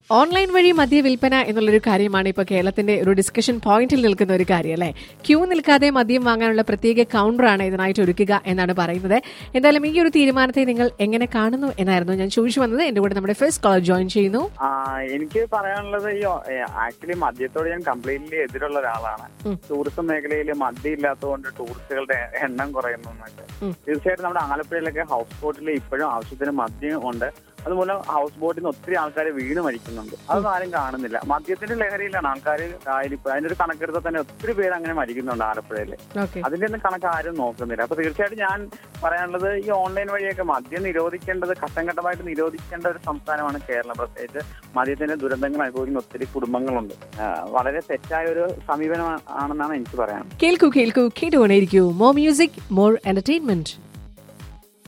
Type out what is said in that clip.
Online വഴി മദ്യ വിൽപ്പന എന്നുള്ളൊരു കാര്യമാണ് ഇപ്പോൾ കേരളത്തിന്റെ ഒരു ഡിസ്കഷൻ പോയിന്റിൽ നിൽക്കുന്ന ഒരു കാര്യം അല്ലേ ക്യൂ നിൽക്കാതെ മദ്യം വാങ്ങാനുള്ള പ്രത്യേക കൗണ്ടറാണ് ഇതിനായിട്ട് ഒരുക്കുക എന്നാണ് പറയുന്നത് എന്തായാലും ഈ ഒരു തീരുമാനത്തെ നിങ്ങൾ എങ്ങനെ കാണുന്നു എന്നായിരുന്നു ഞാൻ ചോദിച്ചു വന്നത് എന്റെ കൂടെ നമ്മുടെ ഫസ്റ്റ് കോളർ ജോയിൻ ചെയ്യുന്നു ആ, എനിക്ക് പറയാനുള്ളത് ഈ ആക്ച്വലി മദ്യത്തോട് ഞാൻ കംപ്ലീറ്റ്ലി എതിരുള്ള ഒരാളാണ് ഉം. ടൂറിസം മേഖലയിൽ മദ്യം ഇല്ലാത്തതുകൊണ്ട് ടൂറിസ്റ്റുകളുടെ എണ്ണം കുറയുന്നു എന്നൊക്കെ ഉം. തീർച്ചയായിട്ടും നമ്മുടെ ആലപ്പുഴയിലൊക്കെ ഹൗസ് ബോട്ടിൽ ഇപ്പോഴും ആവശ്യത്തിന് മദ്യം ഉണ്ട് അതുമൂലം ഹൗസ് ബോട്ടിൽ നിന്ന് ഒത്തിരി ആൾക്കാർ വീണ് മരിക്കുന്നുണ്ട് അതൊന്നും ആരും കാണുന്നില്ല മദ്യത്തിന്റെ ലഹരിയിലാണ് ആൾക്കാർ അതിന്റെ ഒരു കണക്കെടുത്താൽ തന്നെ ഒത്തിരി പേര് അങ്ങനെ മരിക്കുന്നുണ്ട് ആലപ്പുഴയിൽ ഓക്കെ അതിന്റെ ഒന്നും കണക്ക് ആരും നോക്കുന്നില്ല അപ്പൊ തീർച്ചയായിട്ടും ഞാൻ പറയാനുള്ളത് ഈ ഓൺലൈൻ വഴിയൊക്കെ മദ്യം നിരോധിക്കേണ്ടത് ഘട്ടം ഘട്ടമായിട്ട് നിരോധിക്കേണ്ട ഒരു സംസ്ഥാനമാണ് കേരളം പ്രത്യേകിച്ച് മദ്യത്തിന്റെ ദുരന്തങ്ങൾ അനുഭവിക്കുന്ന ഒത്തിരി കുടുംബങ്ങളുണ്ട് ആ, വളരെ തെറ്റായ ഒരു സമീപനം ആണെന്നാണ് എനിക്ക് പറയാൻ കേൾക്കൂ കേൾക്കൂ കേട്ടുകൊണ്ടേയിരിക്കൂ മോർ മ്യൂസിക് മോർ എന്റർടൈൻമെന്റ്